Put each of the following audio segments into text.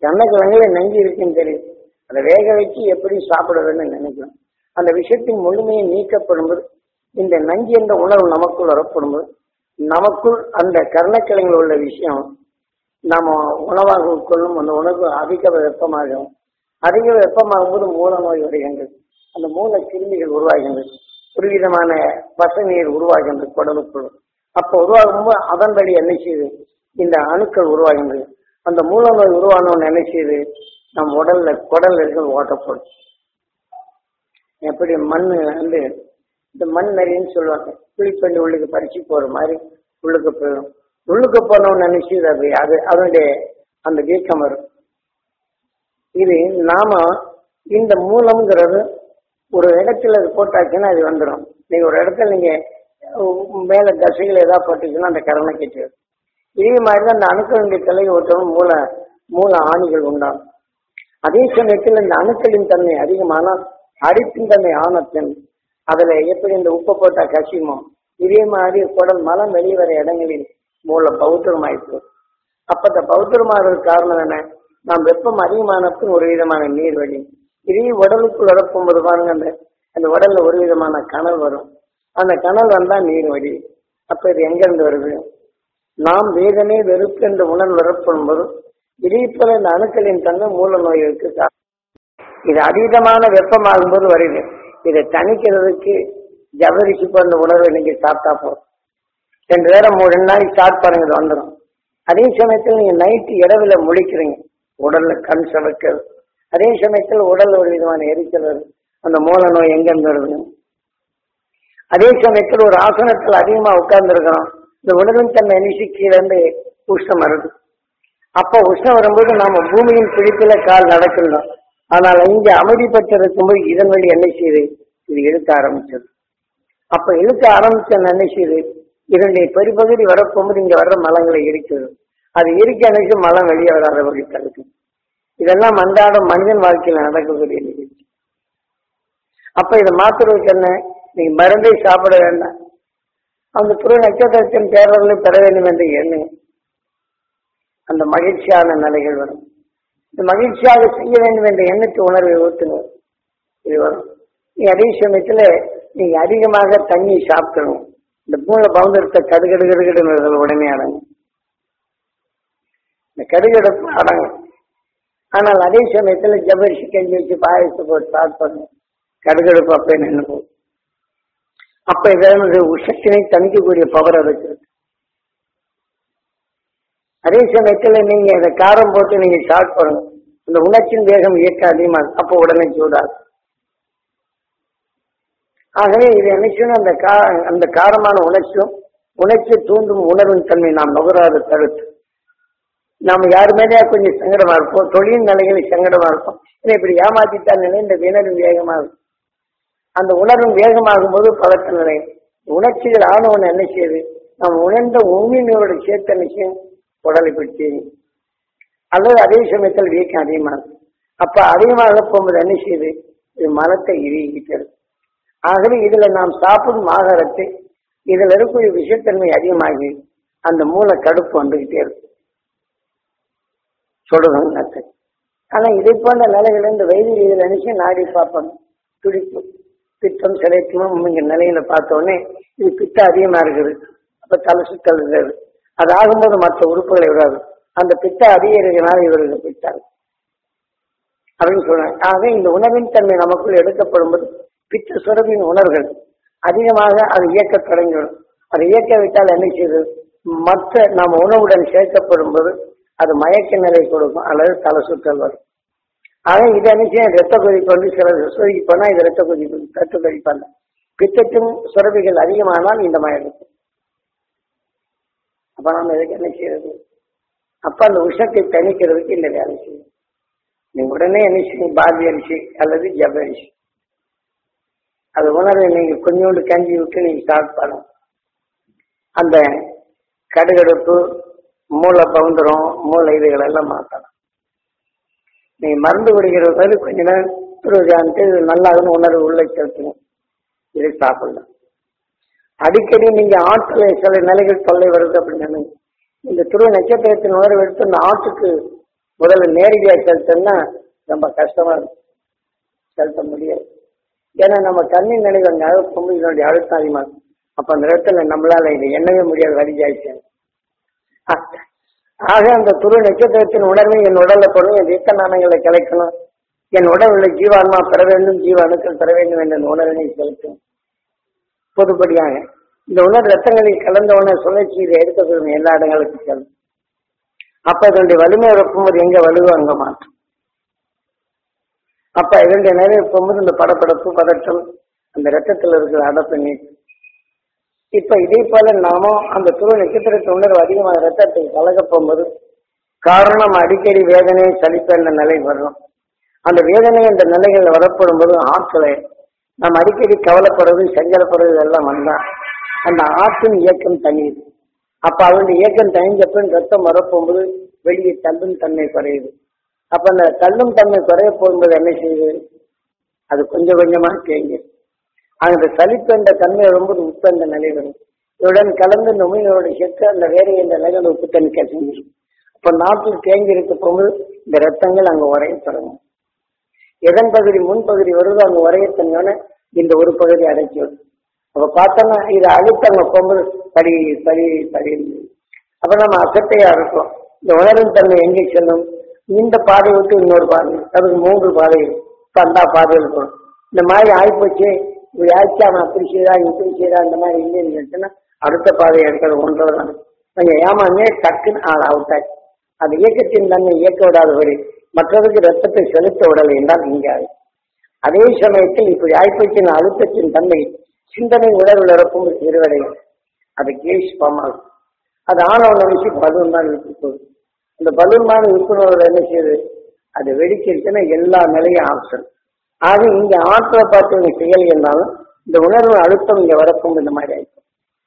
கர்ணக்கிழங்குல நஞ்சு இருக்குன்னு தெரியும் அதை வேக வச்சு எப்படி சாப்பிடுறதுன்னு நினைக்கிறோம் அந்த விஷயத்தின் முழுமையை நீக்கப்படும்போது இந்த நஞ்சு என்ற உணர்வு நமக்குள் வரப்படும்போது நமக்குள் அந்த கர்ணக்கிழங்கில் உள்ள விஷயம் நாம உணவாக உட்கொள்ளும் அந்த உணவு அதிக வெப்பமாகும் அதிக வெப்பமாகும் போது மூல நோய் வருகின்றது அந்த மூல கிருமிகள் உருவாகின்றது ஒரு விதமான பச நீர் உருவாகின்றது குடலுக்குள் அப்போ உருவாகும் போது அதன் வழி என்ன செய்யுது இந்த அணுக்கள் உருவாகின்றது அந்த மூல நோய் உருவானவன் என்ன செய்யுது நம் உடல்ல குடல் இருக்கிற ஓட்டப்படும் எப்படி மண் வந்து இந்த மண் நரின்னு சொல்லுவாங்க குழிப்பண்டு உள்ளுக்கு பறிச்சு போற மாதிரி உள்ளுக்கு போயிடும் உள்ளுக்கு போனவன் நினைச்சது அது அது அதனுடைய அந்த வீக்கம் வரும் இது நாம இந்த மூலம்ங்கிறது ஒரு இடத்துல அது போட்டாச்சுன்னா அது வந்துடும் நீங்க ஒரு இடத்துல நீங்க உம், மேல தசைகள் ஏதாவது போட்டுச்சுன்னா அந்த கரணை கெட்டு இதே மாதிரி தான் அந்த அணுக்களுடைய தலை ஓட்டமும் மூல மூல ஆணிகள் உண்டாகும் அதே சமயத்தில் இந்த அணுக்களின் தன்மை அதிகமானால் அரிப்பின் தன்மை ஆனத்தின் அதுல எப்படி இந்த உப்பை போட்டா கசியுமோ இதே மாதிரி குடல் மலம் வெளிவர இடங்களில் மூல பௌத்தரமாயிருக்கு அப்ப இந்த பௌத்தரமாகிறதுக்கு காரணம் என்ன நாம் வெப்பம் அதிகமானப்பின் ஒரு விதமான நீர் வழி இதே உடலுக்குள் வரப்போகும்போது பாருங்க அந்த அந்த உடல்ல ஒரு விதமான கனல் வரும் அந்த கனல் வந்தா நீர் வழி அப்ப இது எங்க இருந்து வருது நாம் வேதனை வெறுப்பு என்ற உணர்வு வரப்படும் போது இதே போல இந்த அணுக்களின் தன்மை மூல நோய்களுக்கு காரணம் இது அதீதமான வெப்பமாகும் போது வருது இதை தணிக்கிறதுக்கு ஜபரிக்கு அந்த உணர்வை நீங்க சாப்பிட்டா போதும் ரெண்டு நேரம் மூணு ரெண்டு நாளைக்கு ஸ்டார்ட் பண்ணுங்க இது வந்துடும் அதே சமயத்தில் நீங்க நைட்டு இரவுல முழிக்கிறீங்க உடல்ல கண் சமைக்கிறது அதே சமயத்தில் உடல்ல ஒரு விதமான எரிச்சல் வருது அந்த மூல நோய் எங்க இருந்து வருது அதே சமயத்தில் ஒரு ஆசனத்தில் அதிகமா உட்கார்ந்து இருக்கிறோம் இந்த உணர்வின் தன்மை நிசி கீழே இருந்து உஷ்ணம் வருது அப்போ உஷ்ணம் வரும்போது நாம பூமியின் பிடிப்பில கால் நடக்கின்றோம் ஆனால் இங்க அமைதி பெற்று இருக்கும்போது இதன் வழி என்ன செய்யுது இது இழுக்க ஆரம்பிச்சது அப்ப இழுக்க ஆரம்பிச்ச என்ன செய்யுது இதனுடைய பெருபகுதி வரப்போகும்போது இங்க வர்ற மலங்களை இருக்குது அது இருக்க அன்னைக்கு மலம் வெளியே வராத வழி தடுக்கும் இதெல்லாம் அன்றாடம் மனிதன் வாழ்க்கையில நடக்கக்கூடிய நிகழ்ச்சி அப்ப இதை மாத்துறதுக்கு என்ன நீங்க மருந்தை சாப்பிட வேண்டாம் அந்த துறை நட்சத்திரத்தின் பேரர்களை பெற வேண்டும் என்று எண்ணு அந்த மகிழ்ச்சியான நிலைகள் வரும் இந்த மகிழ்ச்சியாக செய்ய வேண்டும் என்ற எண்ணத்து உணர்வை ஊத்துங்க இது வரும் நீ அதே சமயத்துல நீங்க அதிகமாக தண்ணி சாப்பிடணும் இந்த மூளை பவுந்தரத்தை கடுகடு கடுகடுங்கிறது உடனே அடங்கும் இந்த கடுகடுப்பு அடங்கும் ஆனால் அதே சமயத்துல ஜபரிசி கஞ்சி வச்சு பாயசத்தை போட்டு சாப்பிடணும் கடுகடுப்பு அப்பே நின்று போகும் அப்ப இதனுடைய உஷத்தினை தணிக்கக்கூடிய பவர் அதுக்கு இருக்கு அதே சமயத்துல நீங்க இதை காரம் போட்டு நீங்க ஸ்டார்ட் பண்ணுங்க இந்த உணர்ச்சியின் வேகம் இயக்க அதிகமா இருக்கு. அப்போ உடனே சூடாகும் ஆகவே இது என்ன செய்யணும் அந்த கா அந்த காரமான உணர்ச்சியும் உணர்ச்சியை தூண்டும் உணர்வின் தன்மை நாம் நுகராத தடுத்து நாம யாரு மேலேயா கொஞ்சம் சங்கடமா இருப்போம் தொழில் நிலைகளில் சங்கடமா இருப்போம் ஏன்னா இப்படி ஏமாத்திட்டாங்க இந்த வினரும் வேகமா இருக்கும் அந்த உணர்வும் வேகமாகும் போது பழக்க நிலை உணர்ச்சிகள் ஆனவன் என்ன செய்யுது நாம் உணர்ந்த உண்மையோட சேர்த்த நிச்சயம் உடலை பற்றி அல்லது அதே சமயத்தில் வீக்கம் அதிகமாகும் அப்ப அதிகமாக போகும்போது என்ன செய்யுது இது மலத்தை இறுகிக்கிறது ஆகவே இதுல நாம் சாப்பிடும் ஆகாரத்தை இதுல இருக்கக்கூடிய விஷத்தன்மை அதிகமாகி அந்த மூளை கடுப்பு வந்துகிட்டே இருக்கும் சொல்றதுங்க ஆனா இதை போன்ற நிலைகள் இந்த வைத்திய இதில் நினைச்சு நாடி பார்ப்போம் துடிப்பு பித்தம் சிலைக்கும் இங்க நிலையில பார்த்த உடனே இது பித்தம் அதிகமா இருக்குது அப்ப தலை சுத்தல் இருக்குது அது ஆகும்போது மற்ற உறுப்புகளை விடாது அந்த பித்தம் அதிகரிக்கிறதுனால இவருக்கு பித்தாங்க அப்படின்னு சொல்றாங்க ஆக இந்த உணவின் தன்மை நமக்குள் எடுக்கப்படும் போது பித்த சுரபின் உணர்வுகள் அதிகமாக அது இயக்க தொடங்கிவிடும் அதை இயக்க விட்டால் என்ன செய்யுது மற்ற நாம் உணவுடன் சேர்க்கப்படும் போது அது மயக்க நிலை கொடுக்கும் அல்லது தலை சுற்றல் வரும் ஆக இதை நிச்சயம் ரத்த கொதிப்பு வந்து சில சுருகி போனா இது ரத்த கொதிப்பு ரத்த கொதிப்பாங்க பித்தத்தின் சுரபிகள் அதிகமானால் இந்த மாதிரி இருக்கும் அப்ப நம்ம இதுக்கு என்ன செய்யறது அப்ப அந்த விஷத்தை தணிக்கிறதுக்கு இந்த வேலை செய்யும் நீங்க உடனே என்ன செய்யும் பாதி அரிசி அல்லது ஜப அரிசி அது உணர்வை நீங்க கொஞ்சோண்டு கஞ்சி விட்டு நீங்க ஸ்டார்ட் பண்ணணும் அந்த கடுகடுப்பு மூளை பவுந்தரம் மூளை இதுகள் எல்லாம் மாற்றணும் நீங்க மருந்து குடிக்கிறது மாதிரி கொஞ்ச நேரம் துருவஜான்ட்டு இது நல்லாகணும் உணர்வு உள்ள செலுத்தணும் இதை சாப்பிடலாம் அடிக்கடி நீங்க ஆற்றுல சில நிலைகள் தொல்லை வருது அப்படின்னு இந்த துருவ நட்சத்திரத்தின் உணர்வு எடுத்து இந்த ஆட்டுக்கு முதல்ல நேரடியா செலுத்தணும்னா ரொம்ப கஷ்டமா இருக்கும் செலுத்த முடியாது ஏன்னா நம்ம கண்ணின் நினைவு அங்க அழுத்தம் இதனுடைய அழுத்தம் அதிகமா இருக்கும். அப்ப அந்த இடத்துல நம்மளால இதை எண்ணவே முடியாது வரிஜாயிச்சு ஆக அந்த துரு நட்சத்திரத்தின் உணர்வை என் உடல்ல போடணும் என் ரத்த நாணயங்களை கலைக்கணும் என் உடல் உள்ள ஜீவான்மா பெற வேண்டும் ஜீவ அணுக்கள் பெற வேண்டும் என்ற அந்த உணர்வினை செலுத்தும் பொதுப்படியாக இந்த உணர் ரத்தங்களில் கலந்த உணர் சுழற்சி இதை எடுத்துக்கொள்ளும் எல்லா இடங்களுக்கும் செல்லும் அப்ப இதனுடைய வலிமை வைக்கும்போது எங்க வலுவோ அங்க மாற்றும் அப்ப இதனுடைய நிறைய போகும்போது இந்த படப்படப்பு பதற்றம் அந்த ரத்தத்தில் இருக்கிற அடப்பு நீக்கும் இப்ப இதே போல நாமும் அந்த துரு நட்சத்திரத்தை உணர்வு அதிகமாக ரத்தத்தை கலக போகும்போது காரணம் அடிக்கடி வேதனை சலிப்பு என்ற நிலை வரும் அந்த வேதனை என்ற நிலைகள் வரப்படும் போது ஆட்களை நாம் அடிக்கடி கவலைப்படுறது சஞ்சலப்படுறது எல்லாம் வந்தா அந்த ஆற்றின் இயக்கம் தனியுது அப்ப அதனுடைய இயக்கம் தனிஞ்ச பின் ரத்தம் வரப்போகும்போது வெளியே தள்ளும் தன்மை குறையுது அப்ப அந்த தள்ளும் தன்மை குறைய போகும்போது என்ன செய்யுது அது கொஞ்சம் கொஞ்சமா தேங்குது அந்த சலிப்பு என்ற தன்மை ரொம்ப உப்பு என்ற நிலை வரும் இவருடன் கலந்து நுமையோட சேர்த்து அந்த வேற என்ற நிலைகள் உப்பு தண்ணி கசிஞ்சிடும் அப்ப நாட்டில் தேங்கி இருக்க போகும்போது இந்த ரத்தங்கள் அங்க உரைய தொடங்கும் எதன் பகுதி முன்பகுதி வருதோ அங்க உரைய தன்மையான இந்த ஒரு பகுதி அடைச்சி வரும் அப்ப பார்த்தோம்னா இது அழுத்த அங்க போகும்போது படி படி படி அப்ப நம்ம அசட்டையா இருக்கும் இந்த உணர்வின் தன்மை எங்கே செல்லும் இந்த பாதை விட்டு இன்னொரு பாதை அதுக்கு மூன்று பாதை இருக்கு. இப்ப அந்த பாதை இருக்கும் இந்த மாதிரி ஆயிப்போச்சு இப்படி ஆச்சு அவன் அப்படி செய்யறான் இப்படி செய்யறான் இந்த மாதிரி இல்லைன்னு சொல்லிட்டுன்னா அடுத்த பாதையை எடுக்கிறது ஒன்றரை தான் கொஞ்சம் ஏமாமே டக்குன்னு ஆள் அவுட் ஆச்சு அது இயக்கத்தின் தன்மை இயக்க விடாதபடி மற்றவருக்கு ரத்தத்தை செலுத்த விடலை என்றால் இங்கே ஆகும். அதே சமயத்தில் இப்படி ஆய்ப்பற்றின் அழுத்தத்தின் தன்மை சிந்தனை உணர்வில் இருக்கும் இருவடையும் அது கேஷ் ஆகும் அது ஆனவன விஷயம் பலூன் தான் இழுத்து போகுது இந்த பலூன் மாதிரி விற்பனோட என்ன செய்யுது அது வெடிச்சிருச்சுன்னா எல்லா நிலையும் ஆப்ஷன் ஆக இங்க ஆற்றலை பார்த்து இவங்க செயல் என்றாலும் இந்த உணர்வு அழுத்தம் இங்க வரக்கும் இந்த மாதிரி ஆயிடும்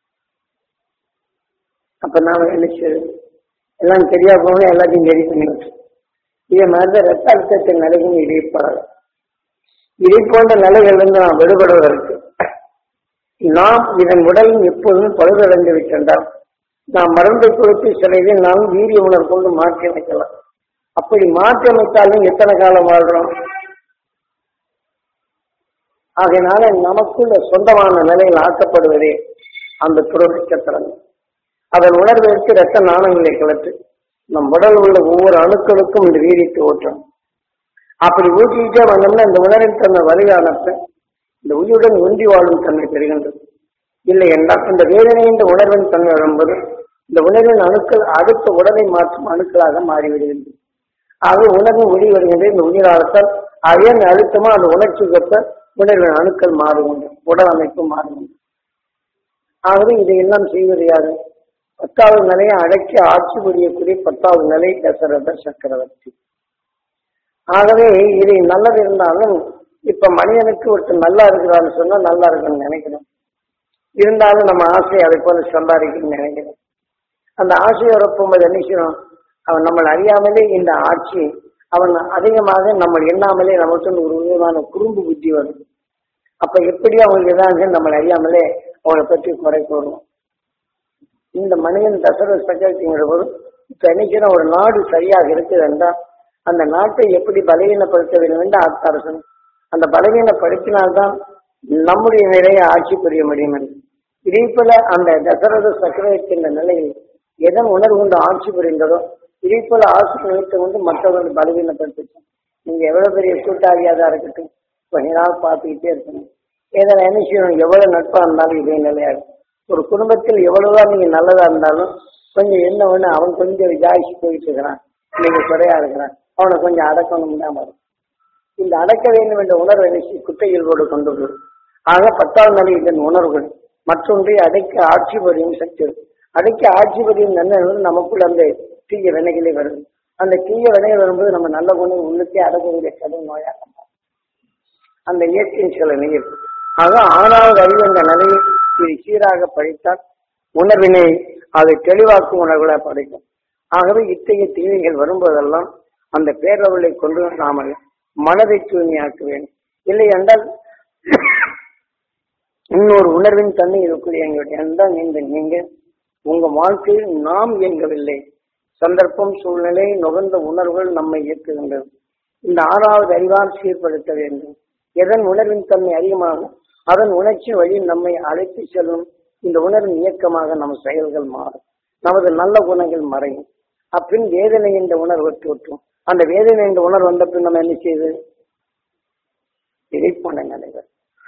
அப்ப நாம என்ன செய்யுது எல்லாம் தெரியா போகணும் எல்லாத்தையும் ரெடி பண்ணி விட்டு இதே மாதிரி ரத்த அழுத்தத்தின் நிலையும் இடைப்படாது இதை போன்ற நிலைகளிலிருந்து நாம் விடுபடுவதற்கு நாம் இதன் உடலும் எப்போதும் பழுதடைந்து விட்டென்றால் நாம் மருந்து கொடுத்து சிலதை நாம் வீரிய உணர்வு கொண்டு மாற்றி அமைக்கலாம் அப்படி மாற்றி அமைத்தாலும் எத்தனை காலம் வாழ்றோம் ஆகையினால நமக்குள்ள சொந்தமான நிலையில் ஆக்கப்படுவதே அந்த துறை நட்சத்திரம் அதன் உணர்விற்கு ரத்த நாணங்களை கலத்து நம் உடல் உள்ள ஒவ்வொரு அணுக்களுக்கும் இந்த வீரியத்தை ஓட்டும் அப்படி ஊற்றிக்கிட்டே வந்தோம்னா இந்த உணரின் தன்மை வலியானப்ப இந்த உயிருடன் ஒன்றி வாழும் தன்மை பெறுகின்றது இல்லை என்றால் இந்த வேதனை என்ற உணர்வின் தன்மை வரும்போது இந்த உணர்வின் அணுக்கள் அடுத்த உடலை மாற்றும் அணுக்களாக மாறிவிடுகின்றது ஆக உணர்வு ஒளி வருகின்ற இந்த உயிராளத்தால் அதே அழுத்தமா அந்த உணர்ச்சி கொத்த உணர்வின் அணுக்கள் மாறுகின்றன உடல் அமைப்பு மாறுகின்றன ஆகவே இதையெல்லாம் செய்வது யாரு பத்தாவது நிலையை அடக்கி ஆட்சி புரியக்கூடிய பத்தாவது நிலை தசரத சக்கரவர்த்தி ஆகவே இது நல்லது இருந்தாலும் இப்ப மனிதனுக்கு ஒருத்தர் நல்லா இருக்கிறான்னு சொன்னா நல்லா இருக்குன்னு நினைக்கணும் இருந்தாலும் நம்ம ஆசை அதை போல சம்பாதிக்கணும்னு நினைக்கிறோம் அந்த ஆசை உறப்பும்போது என்ன செய்யணும் அவன் நம்மளை அறியாமலே இந்த ஆட்சி அவன் அதிகமாக நம்ம எண்ணாமலே நமக்கு ஒரு விதமான குறும்பு புத்தி வரும் அப்ப எப்படி அவங்களுக்கு எதாவது நம்மளை அறியாமலே அவங்களை பற்றி குறை கூறுவோம் இந்த மனிதன் தசரத சக்கரத்திங்கிற போது இப்ப என்ன செய்யணும் ஒரு நாடு சரியாக இருக்குது என்றால் அந்த நாட்டை எப்படி பலவீனப்படுத்த வேண்டும் என்று அரசன் அந்த பலவீனப்படுத்தினால்தான் நம்முடைய நிலையை ஆட்சி புரிய முடியும் என்று இதே போல அந்த தசரத சக்கரவர்த்தியின் நிலையில் எதன் உணர்வு கொண்டு ஆட்சி புரிந்ததோ இதே போல ஆட்சி நினைத்து கொண்டு மற்றவர்கள் பலவீனப்படுத்திச்சு நீங்க எவ்வளவு பெரிய கூட்டாளியாதான் இருக்கட்டும் கொஞ்ச நாள் பார்த்துக்கிட்டே இருக்கணும் ஏதாவது என்ன செய்யணும் எவ்வளவு நட்பா இருந்தாலும் இதே நிலையாக ஒரு குடும்பத்தில் எவ்வளவுதான் நீங்க நல்லதா இருந்தாலும் கொஞ்சம் என்ன ஒண்ணு அவன் கொஞ்சம் விசாரிச்சு போயிட்டு இருக்கிறான் நீங்க குறையா இருக்கிறான் அவனை கொஞ்சம் அடக்கணும் முடியாம இருக்கும் இந்த அடக்க வேண்டும் என்ற உணர்வை நினைச்சு குட்டைகளோடு கொண்டு வரும் ஆக பத்தாவது நிலை இதன் உணர்வுகள் மற்றொன்றை அடைக்க ஆட்சி புரியும் சக்தி இருக்கு அடைக்க ஆட்சி புரியும் நன்மை வந்து நமக்குள்ள அந்த தீய வினைகளே வருது அந்த தீய வினைகள் வரும்போது நம்ம நல்ல குணம் உள்ளுக்கே அடக்கக்கூடிய கடும் நோயாக மாறும். அந்த இயற்கையின் சில நீர் ஆக ஆறாவது அறிவு என்ற நிலையை இது சீராக படித்தால் உணர்வினை அதை தெளிவாக்கும் உணர்வுகளை படைக்கும் ஆகவே இத்தகைய தீமைகள் வரும்போதெல்லாம் அந்த பேரவளை கொண்டு நாம மனதை தூய்மையாக்க வேண்டும் இல்லை என்றால் இன்னொரு உணர்வின் தன்மை இருக்கக்கூடிய எங்களுடைய என்றால் நீங்கள் நீங்க உங்க வாழ்க்கையில் நாம் இயங்கவில்லை சந்தர்ப்பம் சூழ்நிலை நுகர்ந்த உணர்வுகள் நம்மை இயக்குகின்றது இந்த ஆறாவது அறிவால் சீர்படுத்த வேண்டும் எதன் உணர்வின் தன்மை அதிகமாகும் அதன் உணர்ச்சி வழி நம்மை அழைத்து செல்லும் இந்த உணர்வின் இயக்கமாக நம் செயல்கள் மாறும் நமது நல்ல குணங்கள் மறையும் அப்பின் வேதனை என்ற உணர்வு தோற்றும் அந்த வேதனை என்ற உணர்வு வந்த பின் நம்ம என்ன செய்யுது இதைப்போன நிலைகள்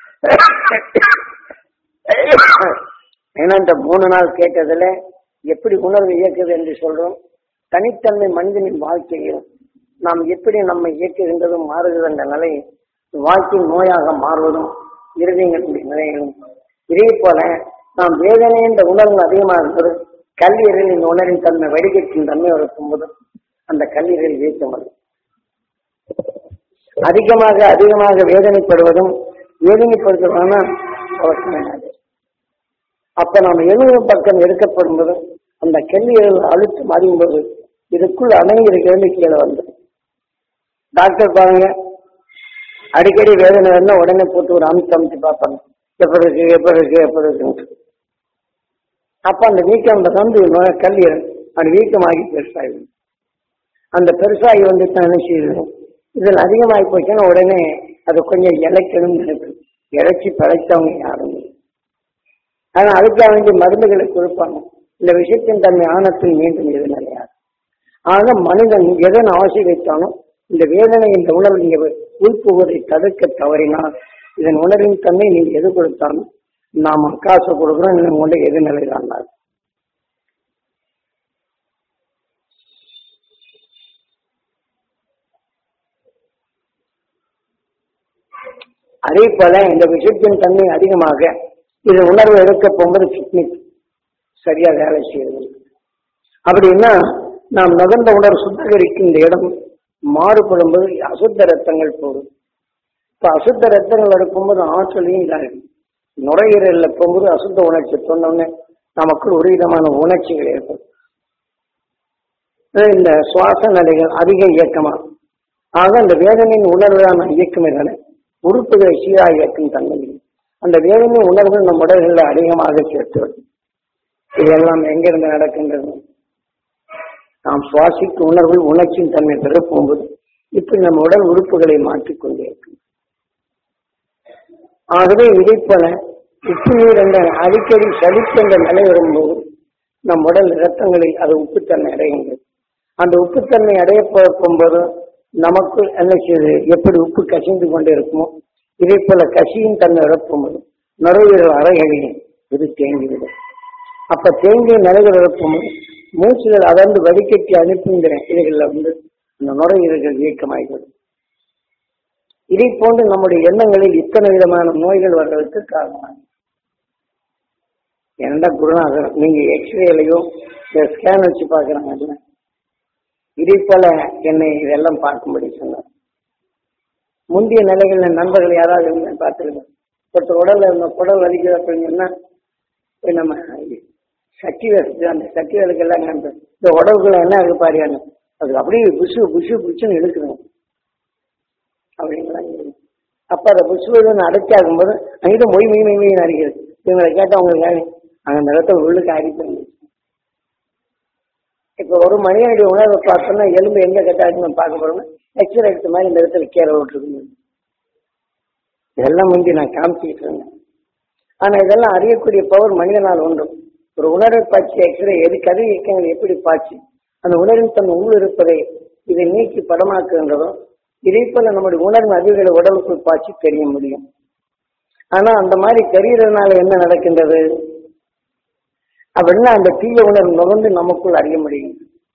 ஏன்னா இந்த மூணு நாள் கேட்டதுல எப்படி உணர்வு இயக்குது என்று சொல்றோம் தனித்தன்மை மனிதனின் வாழ்க்கையில் நாம் எப்படி நம்மை இயக்குகின்றதும் மாறுகிறது என்ற நிலை வாழ்க்கையின் நோயாக மாறுவதும் இறுதிகளுடைய நிலைகளும் இதே போல நாம் வேதனை என்ற உணர்வு அதிகமாக இருப்பது கல்லீரல் இந்த உணர்வின் தன்மை வடிகட்டின் தன்மை இருக்கும்போது அந்த கல்லீரல் வீக்கம் வரும் அதிகமாக அதிகமாக வேதனைப்படுவதும் வேதனைப்படுத்துவதும் அவசியமானது அப்ப நாம் எழுபது பக்கம் எடுக்கப்படும் போது அந்த கல்லீரல் அழுத்தம் அறியும் போது இதுக்குள் அடங்கி இருக்கிறது கீழே வந்து டாக்டர் பாருங்க அடிக்கடி வேதனை வந்தா உடனே போட்டு ஒரு அமுச்சு அமுச்சு பார்ப்பாங்க எப்படி இருக்கு எப்படி இருக்கு எப்படி இருக்குன்னு அப்ப அந்த வீக்கம் வந்து நோய் கல்லீரல் அது வீக்கமாகி பெருசாகிடும் அந்த பெருசாகி வந்து என்ன செய்யுது இதில் அதிகமாகி போச்சுன்னா உடனே அது கொஞ்சம் இழைக்கணும்னு நினைக்கும் இழைச்சி படைச்சவங்க யாரும் இல்லை ஆனா அதுக்காக வேண்டிய மருந்துகளை கொடுப்பாங்க இந்த விஷயத்தின் தன்மை ஆணத்தில் மீண்டும் எது நிலையாது ஆக மனிதன் எதன் ஆசை வைத்தாலும் இந்த வேதனை இந்த உணர்வு நீங்க உள்புவதை தடுக்க தவறினால் இதன் உணர்வின் தன்மை நீங்க எது கொடுத்தாலும் நாம காசு கொடுக்குறோம் இன்னும் கொண்டு எது நிலைதான் அதே போல இந்த விஷயத்தின் தன்மை அதிகமாக இது உணர்வு எடுக்க போகும்போது கிட்னி சரியா வேலை செய்யுது அப்படின்னா நாம் நகர்ந்த உணர்வு சுத்திகரிக்கும் இந்த இடம் மாறுபடும் போது அசுத்த ரத்தங்கள் போடும் இப்ப அசுத்த ரத்தங்கள் எடுக்கும்போது ஆற்றலையும் இதாகும் நுரையீரல்ல போகும்போது அசுத்த உணர்ச்சி சொன்னோடனே நமக்குள் ஒரு விதமான உணர்ச்சிகள் ஏற்படும் இந்த சுவாச நிலைகள் அதிக இயக்கமா ஆக அந்த வேதனையின் உணர்வுதான் இயக்குமே உறுப்புகளை சீராக இயக்கும் தன்மை அந்த வேதனை உணர்வுகள் நம் உடல்களில் அதிகமாக சேர்த்து இதெல்லாம் எங்கிருந்து நடக்கின்றது நாம் சுவாசிக்கும் உணர்வுகள் உணர்ச்சியின் தன்மை பெற போகும்போது இப்படி நம்ம உடல் உறுப்புகளை மாற்றிக்கொண்டே இருக்கும் ஆகவே இதை போல உப்பு நீர் என்ற அடிக்கடி சளிப்பு என்ற நிலை வரும்போது நம் உடல் ரத்தங்களில் அது உப்புத்தன்மை அடைகின்றது அந்த உப்புத்தன்மை அடைய போகும்போது நமக்கு என்ன செய்யுது எப்படி உப்பு கசிந்து கொண்டே இருக்குமோ இதே போல கசியின் தன்மை இழப்பும்போது நுரையீரல் அறைகளில் இது தேங்கிவிடும் அப்ப தேங்கிய நிலைகள் இழப்பும்போது மூச்சுகள் அதந்து வடிகட்டி அனுப்புங்கிற இதுகளில் வந்து அந்த நுரையீரல்கள் இயக்கமாகிவிடும் இதை போன்று நம்முடைய எண்ணங்களில் இத்தனை விதமான நோய்கள் வர்றதுக்கு காரணமாக என்னடா குருநாதர் நீங்க எக்ஸ்ரேலையோ ஸ்கேன் வச்சு பாக்குறாங்க இதே போல என்னை இதெல்லாம் பார்க்கும்படி சொன்னார் முந்தைய நிலைகள் நண்பர்கள் யாராவது இருந்து பார்த்துருக்கேன் ஒருத்தர் உடல்ல இருந்த குடல் வலிக்குது அப்படின்னா போய் நம்ம சக்தி வசதி அந்த சக்தி வேலைக்கெல்லாம் இந்த உடவுக்குள்ள என்ன இருக்கு பாரியான்னு அது அப்படியே புஷு புஷு புஷுன்னு இழுக்குறோம் அப்படிங்கலாம் அப்ப அதை புஷ்பம் அடைச்சாகும் போது அங்கிட்ட மொய் மொய் மொய் மொய் அடிக்கிறது இவங்களை கேட்டா உங்களுக்கு அந்த நிலத்தை உள்ளுக்கு அடிப்பாங்க இப்ப ஒரு மனிதனுடைய உணர்வை பார்த்தோம்னா எலும்பு எங்க கட்டாச்சு நம்ம பார்க்க போறோம்னா எக்ஸ்ரே எடுத்த மாதிரி இந்த இடத்துல கீரை விட்டுருக்கு இதெல்லாம் முந்தி நான் காமிச்சிக்கிட்டு இருந்தேன் ஆனா இதெல்லாம் அறியக்கூடிய பவர் மனிதனால் உண்டு ஒரு உணர்வை பாய்ச்சி எக்ஸ்ரே எது கதை இயக்கங்கள் எப்படி பாய்ச்சி அந்த உணர்வின் தன் உள் இருப்பதை இதை நீக்கி படமாக்குகின்றதோ இதே போல நம்முடைய உணர்வு அதிகளை உடலுக்குள் பாய்ச்சி தெரிய முடியும் ஆனா அந்த மாதிரி தெரியறதுனால என்ன நடக்கின்றது அப்படின்னா அந்த தீய உணர்வு நுகர்ந்து நமக்குள் அறிய முடியும்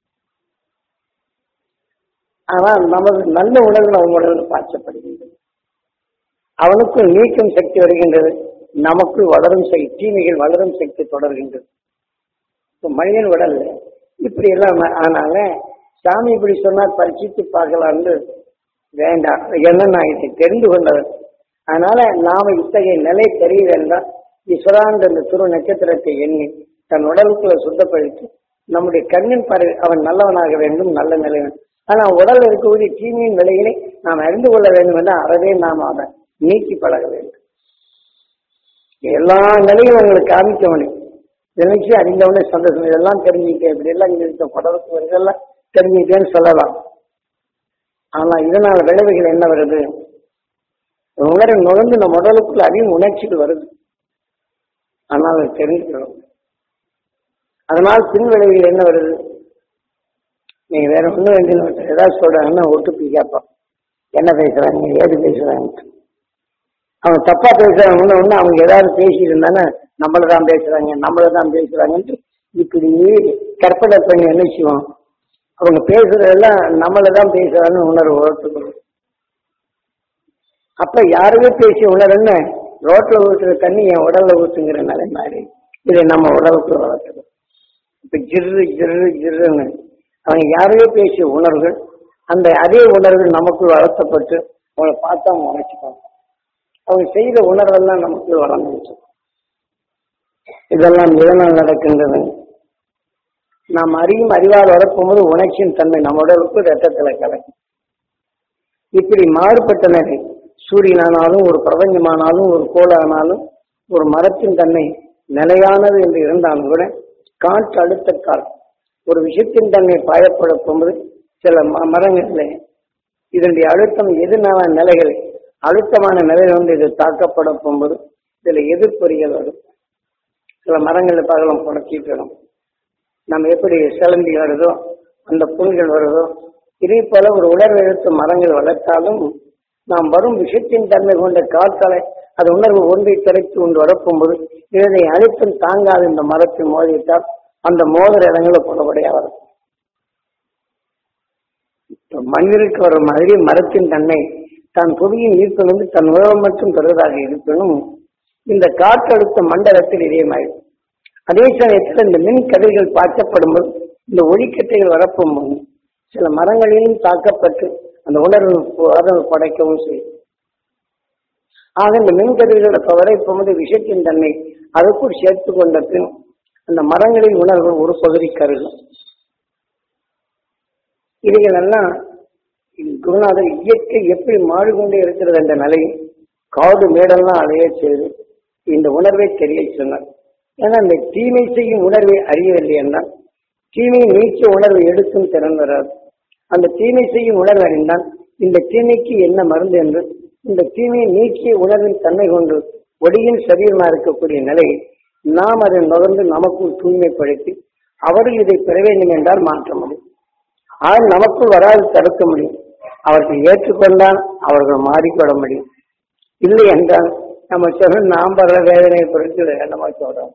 ஆனால் நமது நல்ல உணர்வு அவன் உடலில் பாய்ச்சப்படுகின்றது அவனுக்குள் நீக்கும் சக்தி வருகின்றது நமக்குள் வளரும் சக்தி தீமைகள் வளரும் சக்தி தொடர்கின்றது மனிதன் உடல் இப்படி எல்லாம் ஆனால சாமி இப்படி சொன்னால் பரிசித்து பார்க்கலான்னு வேண்டாம் என்ன நான் இதை தெரிந்து கொண்டவர் அதனால நாம இத்தகைய நிலை தெரியுது என்றால் ஈஸ்வரான் அந்த துரு நட்சத்திரத்தை எண்ணி தன் உடலுக்குள்ள சுத்தப்படுத்தி நம்முடைய கண்ணின் பார்வை அவன் நல்லவனாக வேண்டும் நல்ல நிலை வேண்டும் ஆனா உடல் இருக்கக்கூடிய தீமையின் விலைகளை நாம் அறிந்து கொள்ள வேண்டும் என்றால் அறவே நாம் அதை நீக்கி பழக வேண்டும் எல்லா நிலையும் உங்களுக்கு காமிக்க முடியும் நினைச்சு அறிந்தவனே சந்தோஷம் இதெல்லாம் தெரிஞ்சுக்கிட்டேன் இப்படி எல்லாம் இங்க இருக்க படத்துக்கு இதெல்லாம் தெரிஞ்சுக்கிட்டேன்னு சொல்லலாம் ஆனா இதனால விளைவுகள் என்ன வருது உணரை நுழைந்து நம்ம உடலுக்குள்ள அதிகம் உணர்ச்சிகள் வருது ஆனால் அதை தெரிஞ்சுக்கணும் அதனால் பின் விளைவுகள் என்ன வருது நீங்க வேற ஒண்ணும் வேண்டிய ஏதாவது சொல்றாங்கன்னா ஒட்டுப்பி கேட்பான் என்ன பேசுறாங்க ஏது பேசுறாங்க அவன் தப்பா பேசுறாங்க ஒண்ணு அவங்க ஏதாவது பேசி இருந்தானே நம்மள தான் பேசுறாங்க நம்மள தான் பேசுறாங்கன்ட்டு இப்படி கற்பனை பண்ணி என்ன செய்வோம் அவங்க பேசுறதெல்லாம் நம்மள தான் பேசுறாங்கன்னு உணர்வு வளர்த்துக்கணும் அப்ப யாருமே பேசி உணர்ன்னு ரோட்ல ஊத்துற தண்ணி என் உடல்ல ஊத்துங்கிற நிலை மாதிரி இதை நம்ம உடலுக்கு வளர்க்கணும் இப்ப ஜிர்ரு ஜிர்ரு ஜிர்ருன்னு அவங்க யாரையோ பேசிய உணர்வுகள் அந்த அதே உணர்வுகள் நமக்குள் வளர்த்தப்பட்டு அவங்களை பார்த்தா அவங்க உணர்ச்சிப்பாங்க அவங்க செய்த உணர்வெல்லாம் நமக்குள் வளர்ந்துச்சு இதெல்லாம் எதனால் நடக்கின்றது நாம் அறியும் அறிவால் வளர்க்கும்போது உணர்ச்சியின் தன்மை நம்ம உடலுக்கு ரத்தத்துல கலக்கும் இப்படி மாறுபட்ட நிலை சூரியனானாலும் ஒரு பிரபஞ்சமானாலும் ஒரு கோளானாலும் ஒரு மரத்தின் தன்மை நிலையானது என்று இருந்தாலும் கூட காற்று அழுத்த கால் ஒரு விஷயத்தின் தன்மை பாயப்படும் போது சில ம- மரங்களில் இதனுடைய அழுத்தம் எதிரான நிலைகள் அழுத்தமான நிலையில் வந்து இது தாக்கப்பட போகும்போது இதுல எதிர்ப்பொறிகள் வரும் சில மரங்களில் பார்க்கலாம் புடச்சிட்டு வரும் நம்ம எப்படி சிலந்தி வருதோ அந்த புண்கள் வருதோ இதே போல ஒரு உணர்வு எழுத்து மரங்கள் வளர்த்தாலும் நாம் வரும் விஷயத்தின் தன்மை கொண்ட காற்களை அது உணர்வு ஒன்றை திரைத்து கொண்டு வரப்போகும்போது இதனை அழுத்தம் தாங்காது இந்த மரத்தை மோதிவிட்டால் அந்த மோதிர இடங்களில் புலப்படையா வரும் இப்ப மனிதருக்கு வர மாதிரி மரத்தின் தன்மை தான் புவியின் ஈர்ப்பிலிருந்து தன் உறவு மட்டும் பெறுவதாக இருப்பினும் இந்த காற்றழுத்த மண்டலத்தில் இதயமாயிடும் அதே சமயத்தில் இந்த மின் கதிர்கள் பாய்ச்சப்படும்போது இந்த ஒளிக்கட்டைகள் வரப்போகும்போது சில மரங்களிலும் தாக்கப்பட்டு அந்த உணர்வு உணர்வு படைக்கவும் செய்யும் ஆக இந்த மின் கதிர்களோட பவரை போகும்போது விஷயத்தின் தன்மை அதற்குள் சேர்த்து கொண்ட பின் அந்த மரங்களின் உணர்வு ஒரு பகுதி கருகும் இவைகளெல்லாம் குருநாதர் இயற்கை எப்படி மாறிக்கொண்டே இருக்கிறது என்ற நிலை காடு மேடெல்லாம் அலைய செய்து இந்த உணர்வை தெரிய சொன்னார் ஏன்னா இந்த தீமை செய்யும் உணர்வை அறியவில்லை என்றால் தீமை நீச்ச உணர்வை எடுக்கும் திறன் வராது அந்த தீமை செய்யும் உணர்வு அறிந்தால் இந்த தீமைக்கு என்ன மருந்து என்று இந்த தீமையை நீக்கிய உணர்வின் தன்மை கொண்டு ஒளியின் சரீரமா இருக்கக்கூடிய நிலையை நாம் அதை நுகர்ந்து நமக்குள் தூய்மைப்படுத்தி அவர்கள் இதை பெற வேண்டும் என்றால் மாற்ற முடியும் ஆனால் நமக்குள் வராது தடுக்க முடியும் அவர்கள் ஏற்றுக்கொண்டால் அவர்கள் மாறிக்கொள்ள முடியும் இல்லை என்றால் நம்ம சொல்ல நாம் வர்ற வேதனையை பொறுத்து நம்ம சொல்றோம்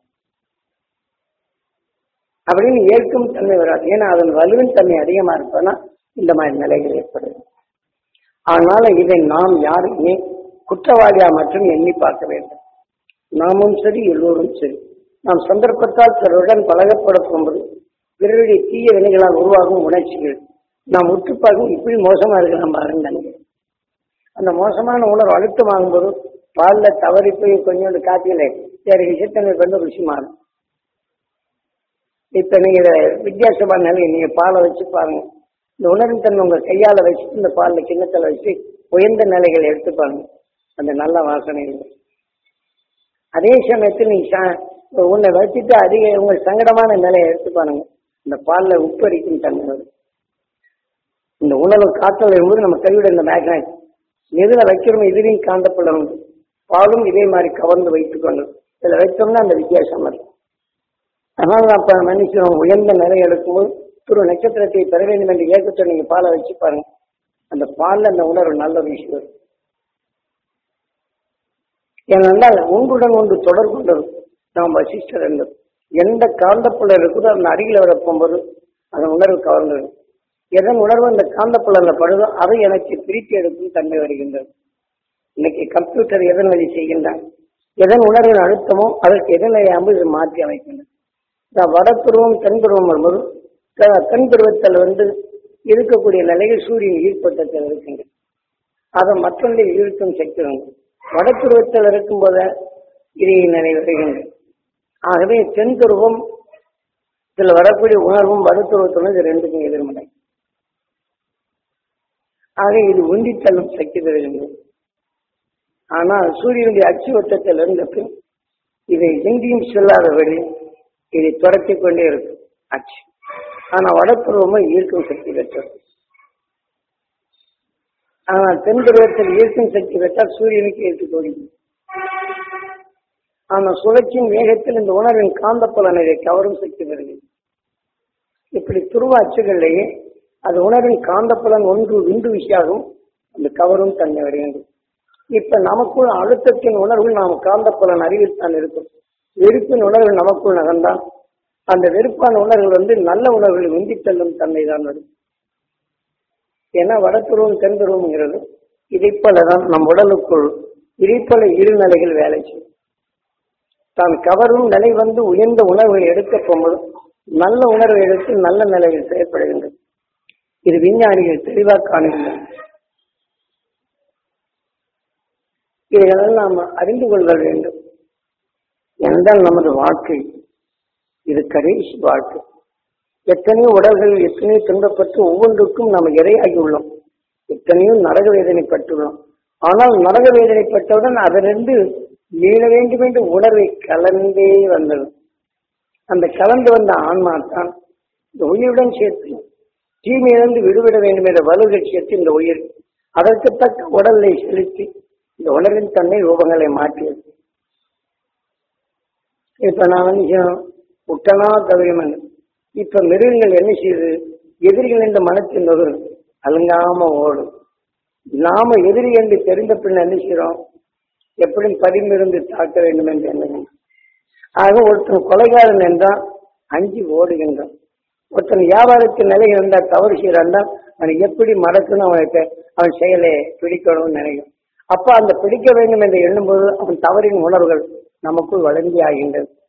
அப்படின்னு ஏற்கும் தன்மை வராது ஏன்னா அதன் வலுவின் தன்மை அதிகமா இருப்பதுனா இந்த மாதிரி நிலைகள் ஏற்படுது அதனால இதை நாம் யாருமே குற்றவாளியா மட்டும் எண்ணி பார்க்க வேண்டும் நாமும் சரி எல்லோரும் சரி நாம் சந்தர்ப்பத்தால் பிறருடன் பழகப்படும்போது பிறருடைய தீய வினைகளால் உருவாகும் உணர்ச்சிகள் நாம் உற்று பார்க்கும் இப்படி மோசமா இருக்கலாம் பாருங்க நினைக்கிறேன் அந்த மோசமான உணர்வு அழுத்தமாகும் போது பாலில் தவறி போய் கொஞ்சோண்டு காப்பியில வேற விஷயத்தன்மை கொண்டு ருசி மாறும் இப்ப நீங்க இதை வித்தியாசமான நிலையை நீங்க பாலை வச்சு பாருங்க இந்த உணர்வின் தன்மை உங்க கையால வச்சுட்டு இந்த பால்ல கிண்ணத்துல வச்சு உயர்ந்த நிலைகளை எடுத்து பாருங்க அந்த நல்ல வாசனை இருக்கும் அதே சமயத்தில் நீங்க சா- உன்னை வச்சுட்டு அதிக உங்க சங்கடமான நிலையை எடுத்து பாருங்க இந்த பால்ல உப்பரிக்கும் தன்மை வரும் இந்த உணவு காற்றல் இருக்கும்போது நம்ம கைவிட இந்த மேக்னட் எதுல வைக்கிறோமோ இதுலையும் காந்தப்படம் உண்டு. பாலும் இதே மாதிரி கவர்ந்து வைத்துக் கொண்டு இதுல வைத்தோம்னா அந்த வித்தியாசம் இருக்கும் அதனால அப்ப மனுஷன் உயர்ந்த நிலை எடுக்கும்போது துரு நட்சத்திரத்தை பெற வேண்டும் என்ற ஏக்கத்தை நீங்க பாலை வச்சு பாருங்க அந்த பால்ல அந்த உணர்வு நல்ல விஷயம் வரும் ஏனென்றால் ஒன்றுடன் ஒன்று தொடர்பு கொண்டது நாம் வசிஷ்டர் என்பது எந்த காந்தப்புல இருக்குதோ அந்த அருகில் வர போகும்போது அந்த உணர்வு கவர்ந்தது எதன் உணர்வு அந்த காந்தப்புலன்ல படுதோ அதை எனக்கு பிரித்து எடுக்கும் தன்மை வருகின்றது இன்னைக்கு கம்ப்யூட்டர் எதன் வழி செய்கின்றான் எதன் உணர்வின் அழுத்தமோ அதற்கு எதிர்நிலை அமைப்பு இது மாற்றி அமைக்கின்றது இந்த வடதுருவம் தென்துருவம் வரும்போது த- தென் துருவத்தில் வந்து இருக்கக்கூடிய நிலையில் சூரியன் ஈர்ப்பட்டத்தில் இருக்கின்றது அதை மற்றொன்றை ஈர்க்கும் சக்தி உண்டு வடதுருவத்தில் இருக்கும்போது இதை நிலை வருகின்றது ஆகவே தென் துருவம் இதில் வரக்கூடிய உணர்வும் வடதுருவத்துடன் இது ரெண்டுக்கும் எதிர்மறை ஆக இது உந்தி தள்ளும் சக்தி பெறுகின்றது ஆனால் சூரியனுடைய அச்சு வட்டத்தில் இருந்த பின் இதை எங்கேயும் செல்லாதபடி இதை துரத்தி கொண்டே இருக்கும் ஆச்சு ஆனா வடப்புறமும் ஈர்க்கும் சக்தி பெற்றது ஆனால் தென் துருவத்தில் ஈர்க்கும் சக்தி பெற்றால் சூரியனுக்கு ஈர்த்து கொடுக்கும் ஆனால் சுழற்சியின் வேகத்தில் இந்த உணர்வின் காந்த புலனை கவரும் சக்தி பெறுகிறது இப்படி துருவ அச்சுகளிலேயே அது உணர்வின் காந்த புலன் ஒன்று விண்டு விஷயாகும் அந்த கவரும் தன்மை வருகின்றது இப்ப நமக்குள் அழுத்தத்தின் உணர்வு நாம் காந்த புலன் அறிவில் தான் இருக்கும் வெறுப்பின் உணர்வு நமக்குள் நகர்ந்தால் அந்த வெறுப்பான உணர்வுகள் வந்து நல்ல உணர்வுகளை உந்தி தள்ளும் தன்மை தான் வரும் ஏன்னா வடத்துருவம் தென்துருவம்ங்கிறது இதை போலதான் நம் உடலுக்குள் இதைப்போல இரு நிலைகள் வேலை செய்யும் தான் கவரும் நிலை வந்து உயர்ந்த உணர்வுகளை எடுக்க போகும்போது நல்ல உணர்வை எடுத்து நல்ல நிலையில் செயல்படுகின்றது இது விஞ்ஞானிகள் தெளிவாக காணுகின்றனர் இதையெல்லாம் நாம் அறிந்து கொள்ள வேண்டும் என்றால் நமது வாழ்க்கை இது கடைசி வாழ்க்கை எத்தனையோ உடல்கள் எத்தனையோ துன்பப்பட்டு ஒவ்வொன்றுக்கும் நாம் இரையாகி உள்ளோம் எத்தனையோ நரக வேதனைப்பட்டுள்ளோம் ஆனால் நரக வேதனைப்பட்டவுடன் அதிலிருந்து மீள வேண்டும் என்ற உணர்வை கலந்தே வந்தது அந்த கலந்து வந்த ஆன்மா தான் இந்த உயிருடன் சேர்த்து தீமையிலிருந்து விடுபட வேண்டும் என்ற வலுவை சேர்த்து இந்த உயிர் அதற்கு தக்க உடலை செலுத்தி இந்த உணர்வின் தன்மை ரூபங்களை மாற்றியது இப்ப நான் வந்து உட்டனா தவிரமன் இப்ப மிருகங்கள் என்ன செய்யுது எதிரிகள் என்ற மனத்தின் நுகர் அலுங்காம ஓடும் நாம எதிரி என்று தெரிந்த பின் என்ன செய்யறோம் எப்படி பதிமிருந்து தாக்க வேண்டும் என்று எண்ணுகிறோம் ஆக ஒருத்தன் கொலைகாரன் என்றால் அஞ்சு ஓடுகின்றான் ஒருத்தன் வியாபாரத்தில் நிலை இருந்தால் தவறு செய்யறான் அவனை எப்படி மடக்கணும் அவனுக்கு அவன் செயலை பிடிக்கணும்னு நினைக்கும் அப்ப அந்த பிடிக்க வேண்டும் என்று எண்ணும்போது அவன் தவறின் உணர்வுகள் நமக்குள் வளர்ந்தி ஆகின்றது